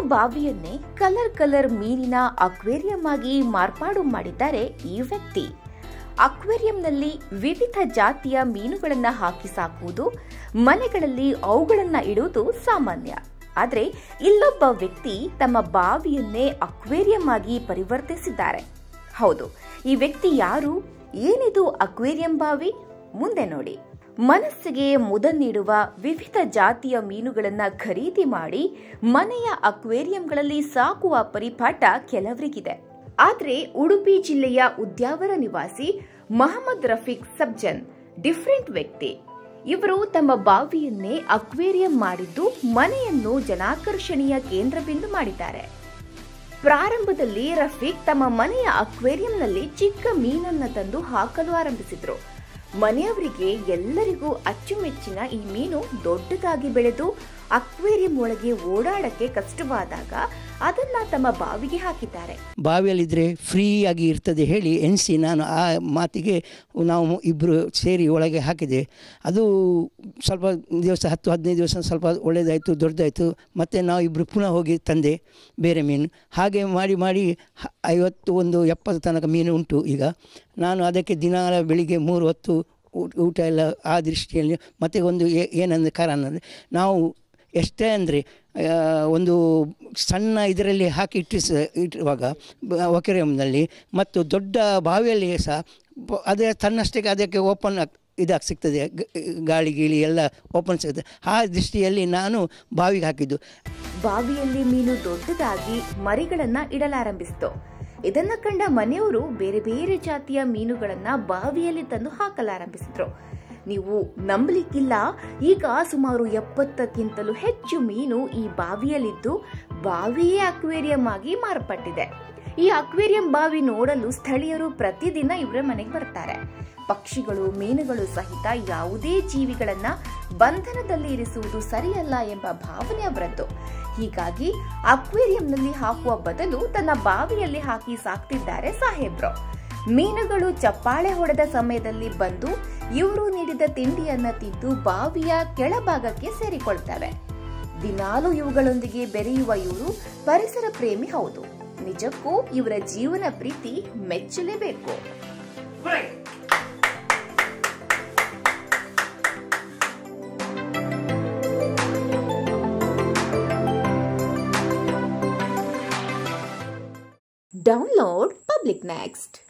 ಬಾವಿಯನ್ನೇ colour colour ಮೀನಿನ aquarium ಆಗಿ ಮಾರ್ಪಾಡು ಮಾಡಿದ್ದಾರೆ ಈ ವ್ಯಕ್ತಿ ಅಕ್ವೇರಿಯಂನಲ್ಲಿ ವಿವಿಧ ಜಾತಿಯ ಮೀನುಗಳನ್ನ ಹಾಕಿ ಸಾಕುವುದು ಮನೆಗಳಲ್ಲಿ ಅವುಗಳನ್ನ ಇಡುವುದು ಸಾಮಾನ್ಯ ಆದ್ರೆ ಇಲ್ಲೊಬ್ಬ ವ್ಯಕ್ತಿ ತಮ್ಮ ಬಾವಿಯನ್ನೇ ಅಕ್ವೇರಿಯಂ ಆಗಿ ಪರಿವರ್ತಿಸಿದ್ದಾರೆ ಹೌದು ಈ ವ್ಯಕ್ತಿ ಯಾರು ಏನಿದು ಅಕ್ವೇರಿಯಂ ಬಾವಿ ಮುಂದೆ ನೋಡಿ ಮನಸ್ಸಿಗೆ ಮುದ ನೀಡುವ ವಿವಿಧ ಜಾತಿಯ ಮೀನುಗಳನ್ನ ಖರೀದಿ ಮಾಡಿ ಮನೆಯ ಅಕ್ವೇರಿಯಂಗಳಲ್ಲಿ ಸಾಕುವ ಪರಿಪಾಠ ಕೆಲವರಿಗಿದೆ ಆದ್ರೆ ಉಡುಪಿ ಜಿಲ್ಲೆಯ ಉದ್ಯಾವರ ನಿವಾಸಿ ಮಹಮ್ಮದ್ ರಫೀಕ್ ಸಬ್ಜನ್ ಡಿಫರೆಂಟ್ ವ್ಯಕ್ತಿ ಇವರು ತಮ್ಮ ಬಾವಿಯನ್ನೇ ಅಕ್ವೇರಿಯಂ ಮಾಡಿದ್ದು ಮನೆಯನ್ನು ಜನಾಕರ್ಷಣೀಯ ಕೇಂದ್ರ ಬಿಂದು ಮಾಡಿದ್ದಾರೆ ಪ್ರಾರಂಭದಲ್ಲಿ ರಫೀಕ್ ತಮ್ಮ ಮನೆಯ ಅಕ್ವೇರಿಯಂನಲ್ಲಿ ಚಿಕ್ಕ ಮೀನನ್ನ ತಂದು ಹಾಕಲು ಆರಂಭಿಸಿದ್ರು ಮನೆಯವರಿಗೆ ಎಲ್ಲರಿಗೂ ಅಚ್ಚುಮೆಚ್ಚಿನ ಈ ಮೀನು ದೊಡ್ಡದಾಗಿ ಬೆಳೆದು ಅಕ್ವೇರಿಯಂ ಒಳಗೆ ಓಡಾಡಕ್ಕೆ ಕಷ್ಟವಾದಾಗ ಅದನ್ನ ತಮ್ಮ ಬಾವಿಗೆ ಹಾಕಿದ್ದಾರೆ ಬಾವಿಯಲ್ಲಿದ್ದರೆ ಫ್ರೀಯಾಗಿ ಇರ್ತದೆ ಹೇಳಿ ಎನಿಸಿ ನಾನು ಆ ಮಾತಿಗೆ ನಾವು ಇಬ್ಬರು ಸೇರಿ ಒಳಗೆ ಹಾಕಿದೆ ಅದು ಸ್ವಲ್ಪ ದಿವಸ ಹತ್ತು ಹದಿನೈದು ದಿವಸ ಸ್ವಲ್ಪ ಒಳ್ಳೆಯದಾಯಿತು ದೊಡ್ಡದಾಯಿತು ಮತ್ತು ನಾವು ಇಬ್ಬರು ಪುನಃ ಹೋಗಿ ತಂದೆ ಬೇರೆ ಮೀನು ಹಾಗೆ ಮಾಡಿ ಮಾಡಿ ಹ- ಐವತ್ತು ಒಂದು ಎಪ್ಪತ್ತು ತನಕ ಮೀನು ಉಂಟು ಈಗ ನಾನು ಅದಕ್ಕೆ ದಿನಾಲ ಬೆಳಿಗ್ಗೆ ಮೂರು ಹೊತ್ತು ಊಟ ಊಟ ಎಲ್ಲ ಆ ದೃಷ್ಟಿಯಲ್ಲಿ ಮತ್ತು ಒಂದು ಏ- ಏನಂದರೆ ಕಾರಣ ಅಂದರೆ ನಾವು ಎಷ್ಟೇ ಅಂದರೆ ಒಂದು ಸಣ್ಣ ಇದರಲ್ಲಿ ಹಾಕಿ ಇಟ್ಟು ಸ ಇಟ್ಟಿರುವಾಗ ಒಕೆರಿಯಂನಲ್ಲಿ ಮತ್ತು ದೊಡ್ಡ ಬಾವಿಯಲ್ಲಿ ಸಹ ಬ- ಅದೇ ತನ್ನಷ್ಟಕ್ಕೆ ಅದಕ್ಕೆ ಓಪನ್ ಇದಾಗಿ ಸಿಗ್ತದೆ ಗ- ಗಾಳಿ ಗೀಳಿ ಎಲ್ಲ ಓಪನ್ ಸಿಗ್ತದೆ ಆ ದೃಷ್ಟಿಯಲ್ಲಿ ನಾನು ಬಾವಿಗೆ ಹಾಕಿದ್ದು ಬಾವಿಯಲ್ಲಿ ಮೀನು ದೊಡ್ಡದಾಗಿ ಮರಿಗಳನ್ನ ಇಡಲಾರಂಭಿಸಿತು ಇದನ್ನ ಕಂಡ ಮನೆಯವರು ಬೇರೆ ಬೇರೆ ಜಾತಿಯ ಮೀನುಗಳನ್ನ ಬಾವಿಯಲ್ಲಿ ತಂದು ಹಾಕಲಾರಂಭಿಸಿದ್ರು ನೀವು ನಂಬಲಿಕ್ಕಿಲ್ಲ ಈಗ ಸುಮಾರು ಎಪ್ಪತ್ತಕ್ಕಿಂತಲೂ ಹೆಚ್ಚು ಮೀನು ಈ ಬಾವಿಯಲ್ಲಿದ್ದು ಬಾವಿಯೇ ಅಕ್ವೇರಿಯಂ ಆಗಿ ಮಾರ್ಪಟ್ಟಿದೆ ಈ ಅಕ್ವೇರಿಯಂ ಬಾವಿ ನೋಡಲು ಸ್ಥಳೀಯರು ಪ್ರತಿದಿನ ಇವರ ಮನೆಗೆ ಬರ್ತಾರೆ ಪಕ್ಷಿಗಳು ಮೀನುಗಳು ಸಹಿತ ಯಾವುದೇ ಜೀವಿಗಳನ್ನ ಬಂಧನದಲ್ಲಿ ಇರಿಸುವುದು ಸರಿಯಲ್ಲ ಎಂಬ ಭಾವನೆ ಅವರದ್ದು ಹೀಗಾಗಿ ಅಕ್ವೇರಿಯಂನಲ್ಲಿ ಹಾಕುವ ಬದಲು ತನ್ನ ಬಾವಿಯಲ್ಲಿ ಹಾಕಿ ಸಾಕ್ತಿದ್ದಾರೆ ಸಾಹೇಬ್ರು ಮೀನುಗಳು ಚಪ್ಪಾಳೆ ಹೊಡೆದ ಸಮಯದಲ್ಲಿ ಬಂದು ಇವರು ನೀಡಿದ ತಿಂಡಿಯನ್ನ ತಿಂದು ಬಾವಿಯ ಕೆಳಭಾಗಕ್ಕೆ ಸೇರಿಕೊಳ್ತವೆ ದಿನಾಲೂ ಇವುಗಳೊಂದಿಗೆ ಬೆರೆಯುವ ಇವರು ಪರಿಸರ ಪ್ರೇಮಿ ಹೌದು ನಿಜಕ್ಕೂ ಇವರ ಜೀವನ ಪ್ರೀತಿ ಮೆಚ್ಚಲೇಬೇಕು ಡೌನ್ಲೋಡ್ ಪಬ್ಲಿಕ್ ನೆಕ್ಸ್ಟ್